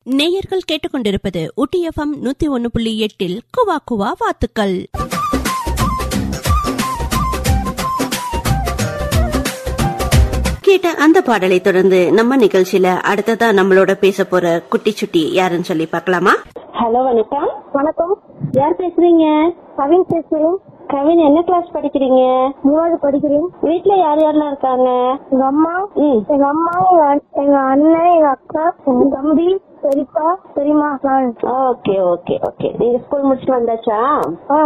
நேயர்கள் கேட்டுக்கொண்டிருப்பது ஊட்டி எஃப்எம் நூத்தி ஒன்னு புள்ளி எட்டில் குவா குவா வாத்துக்கள் கேட்ட அந்த பாடலை தொடர்ந்து நம்ம நிகழ்ச்சியில அடுத்ததா நம்மளோட பேச போற குட்டி சுட்டி யாருன்னு சொல்லி பார்க்கலாமா ஹலோ வணக்கம் வணக்கம் யார் பேசுறீங்க கவின் பேசுறேன் கவின் என்ன கிளாஸ் படிக்கிறீங்க மூணாவது படிக்கிறேன் வீட்ல யார் யாரெல்லாம் இருக்காங்க எங்க அம்மா ம் எங்க அம்மா எங்க அண்- எங்க அண்ணன் எங்க அக்கா எங்க தம்பி பெரியப்பா பெரியம்மா நான் ஓகே ஓகே ஓகே நீங்க ஸ்கூல் முடிச்சுட்டு வந்தாச்சா ஆ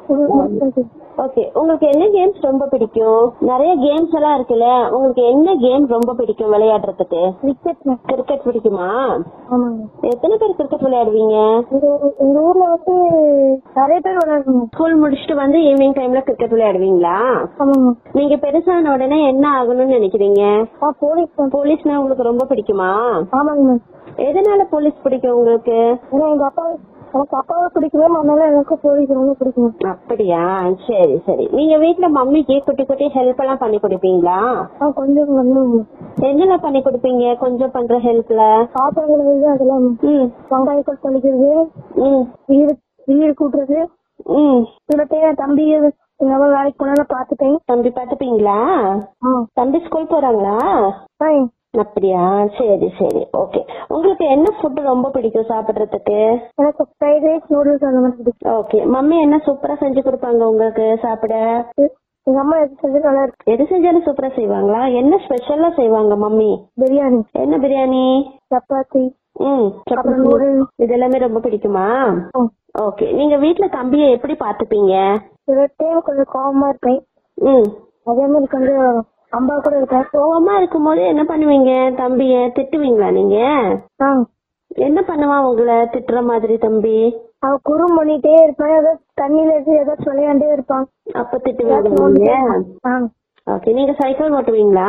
இது- ஓகே உங்களுக்கு என்ன கேம்ஸ் ரொம்ப பிடிக்கும் நிறைய கேம்ஸ் எல்லாம் இருக்குல்ல உங்களுக்கு என்ன கேம் ரொம்ப பிடிக்கும் விளையாடுறதுக்கு கிரிக்கெட் மேட்ச். கிரிக்கெட் பிடிக்குமா ஆமாங்க எத்தனை பேர் கிரிக்கெட் விளையாடுவீங்க எங்க ஊ- எங்க ஊர்ல வந்து நிறைய பேர் விளையாடுவாங்க ஸ்கூல் முடிச்சுட்டு வந்து ஈவினிங் டைம்ல கிரிக்கெட் விளையாடுவீங்களா ஆமாங்க நீங்க பெருசான உடனே என்ன ஆகணும்னு நினைக்கிறீங்க ஆ போலீஸ் தான். போலீஸ்னா உங்களுக்கு ரொம்ப பிடிக்குமா ஆமாங்க மேம் எதனால போலீஸ் பிடிக்கும் உங்களுக்கு ஏன்னா எங்க அப்பா எனக்கு அப்பாவை பிடிக்குமே அதனால எனக்கு போலீஸ் ரொம்ப பிடிக்கும் அப்படியா சரி சரி நீங்க வீட்ல மம்மிக்கு குட்டி குட்டி ஹெல்ப் எல்லாம் பண்ணி கொடுப்பீங்களா ஆ கொஞ்சம் வந்து என்னெல்லாம் பண்ணி கொடுப்பீங்க கொஞ்சம் பண்ற ஹெல்ப்ல பாத்திரம் கழுவுறது அதெல்லாம் ம் வெங்காயத்தோல் தொலைக்கிறது ம் வீடு வீடு கூட்டுறது ம் இவ்வளோ தம்பி எங்க அம்மா வேலைக்கு போனாலும் பாத்துட்டேன் தம்பி பாத்துப்பீங்களா ஆ தம்பி ஸ்கூல் போறாங்களா ஆ அப்படியா சரி சரி ஓகே உங்களுக்கு என்ன ஃபுட் ரொம்ப பிடிக்கும் சாப்பிடுறதுக்கு எனக்கு ஃப்ரைட் ரைஸ் நூடுல்ஸ் அந்த மாதிரி பிடிக்கும் ஓகே மம்மி என்ன சூப்பரா செஞ்சு கொடுப்பாங்க உங்களுக்கு சாப்பிட எங்க அம்மா எது செஞ்சு நல்லா இருக்கு எது செஞ்சாலும் சூப்பரா செய்வாங்களா என்ன ஸ்பெஷலா செய்வாங்க மம்மி பிரியாணி என்ன பிரியாணி சப்பாத்தி ம் அப்புறம் நூடுல்ஸ் இது எல்லாமே ரொம்ப பிடிக்குமா ஓகே நீங்க வீட்ல தம்பியை எப்படி பாத்துப்பீங்க சில டைம் கொஞ்சம் கோவமா இருப்பேன் ம் அதே மாதிரி கொஞ்சம் அம்பா கூட இருப்பேன் கோவமா இருக்கும்போது என்ன பண்ணுவீங்க தம்பிய திட்டுவீங்களா நீங்க ஆ என்ன பண்ணுவான் உங்களை திட்டுற மாதிரி தம்பி அவ குறும் பண்ணிட்டே இருப்பான் ஏதோ தண்ணியில இருந்து ஏதோ விளையாண்டே இருப்பான் அப்ப திட்டுவீங்க நீங்க ஆ ஓகே நீங்க சைக்கிள் ஓட்டுவீங்களா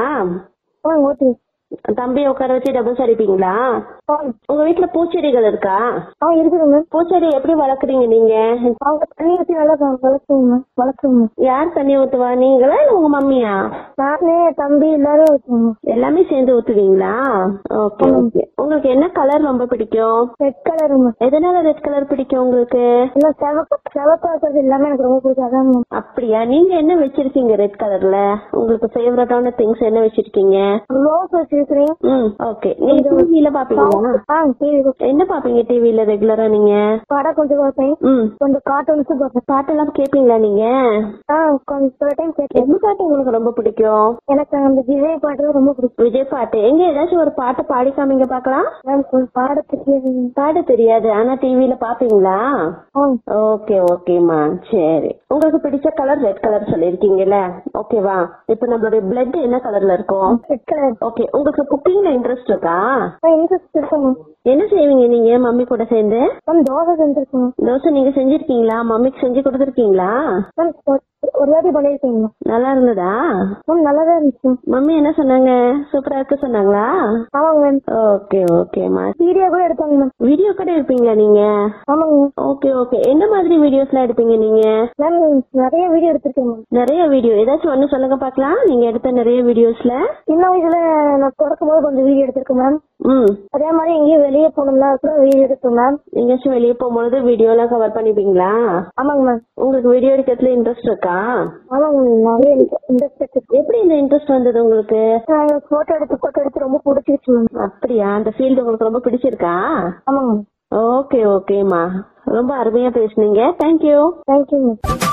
ஆ ஓகே தம்பியை உட்கார வச்சு டபுள்ஸ் அடிப்பீங்களா ஆ உங்க வீட்ல பூச்செடிகள் இருக்கா ஆ இருக்குதுங்க பூச்செடி எப்படி வளர்க்குறீங்க நீங்க அவங்க தண்ணி ஊற்றி நல்லா வளர்த்துவோங்க வளர்த்துவோங்க யார் தண்ணி ஊத்துவா நீங்களா இல்ல உங்க மம்மியா நானே தம்பி எல்லாரும் ஊற்றுவோங்க எல்லாமே சேர்ந்து ஊத்துவீங்களா ஓகே ஓகே உங்களுக்கு என்ன கலர் ரொம்ப பிடிக்கும் ரெட் கலருங்க எதனால ரெட் கலர் பிடிக்கும் உங்களுக்கு எல்லாம் செவப்பு செவப்பா இருக்கிறது எல்லாமே எனக்கு ரொம்ப பிடிக்கும் அதான் அப்படியா நீங்க என்ன வச்சிருக்கீங்க ரெட் கலர்ல உங்களுக்கு ஃபேவரட்டான திங்ஸ் என்ன வச்சிருக்கீங்க ரோஸ் வச்சிருக்கிறேன் ம் ஓகே நீங்க டிவில பாப்பீங்களா ஆ டிவி என்ன பாப்பீங்க டிவில ரெகுலரா நீங்க படம் கொஞ்சம் பார்ப்பேன் ம் கொஞ்சம் கார்ட்டூன்ஸும் பார்ப்பேன் பாட்டெல்லாம் கேப்பீங்களா நீங்க ஆ கொஞ்சம் சில டைம் கேட்பேன் என்ன பாட்டு உங்களுக்கு ரொம்ப பிடிக்கும் எனக்கு அந்த விஜய் பாட்டு தான் ரொம்ப பிடிக்கும் விஜய் பாட்டு எங்க ஏதாச்சும் ஒரு பாட்டு பாடி காமிங்க பாக்கலாம் மேம் கொஞ்சம் பாட தெரியாது பாட தெரியாது ஆனா டிவில பாப்பீங்களா ஆ ஓகே ஓகேம்மா சரி உங்களுக்கு பிடிச்ச கலர் ரெட் கலர் சொல்லிருக்கீங்கல்ல ஓகேவா இப்போ நம்மளுடைய பிளட் என்ன கலர்ல இருக்கும் ரெட் கலர் ஓகே உங்களுக்கு குக்கிங்ல இன்ட்ரெஸ்ட் இருக்கா இன்ட்ரெஸ்ட் இருக்குங்க என்ன செய்வீங்க நீங்க மம்மி கூட சேர்ந்து மேம் தோசை செஞ்சிருக்கேன் தோசை நீங்க செஞ்சிருக்கீங்களா மம்மிக்கு செஞ்சு கொடுத்துருக்கீங்களா மேம் ஒரு- ஒரு வாட்டி பண்ணிருக்கீங்க நல்லா இருந்ததா மேம் நல்லா தான் இருந்துச்சு மம்மி என்ன சொன்னாங்க சூப்பரா இருக்கு சொன்னாங்களா ஆமாங்க மேம் ஓகே ஓகேம்மா வீடியோ கூட எடுத்தாங்க மேம் வீடியோ கூட எடுப்பீங்களா நீங்க ஆமாங்க ஓகே ஓகே என்ன மாதிரி வீடியோஸ்லாம் எடுப்பீங்க நீங்க மேம் நிறைய வீடியோ எடுத்திருக்கேன் மேம் நிறைய வீடியோ ஏதாச்சும் ஒண்ணு சொல்லுங்க பாக்கலாம் நீங்க எடுத்த நிறைய வீடியோஸ்ல சின்ன வயசுல நான் பிறக்கும் போது கொஞ்சம் வீடியோ எடுத்திருக்கேன் மேம் ம் அதே மாதிரி எங்கேயும் வெளியே போகணும்னா கூட வீடியோ எடுத்தோம் மேம் எங்கேயாச்சும் வெளியே போகும்பொழுது வீடியோ எல்லாம் கவர் பண்ணிப்பீங்களா ஆமாங்க மேம் உங்களுக்கு வீடியோ எடுக்கிறதுல இன்ட்ரெஸ்ட் இருக்கா ஆமாங்க மேம் நிறைய இன்ட்ரெஸ்ட் இருக்கு எப்படி இந்த இன்ட்ரெஸ்ட் வந்தது உங்களுக்கு போட்டோ எடுத்து போட்டோ எடுத்து ரொம்ப பிடிச்சிருச்சு மேம் அப்படியா அந்த ஃபீல்டு உங்களுக்கு ரொம்ப பிடிச்சிருக்கா ஆமாங்க மேம் ஓகே ஓகேம்மா ரொம்ப அருமையா பேசுனீங்க தேங்க்யூ தேங்க்யூ மேம்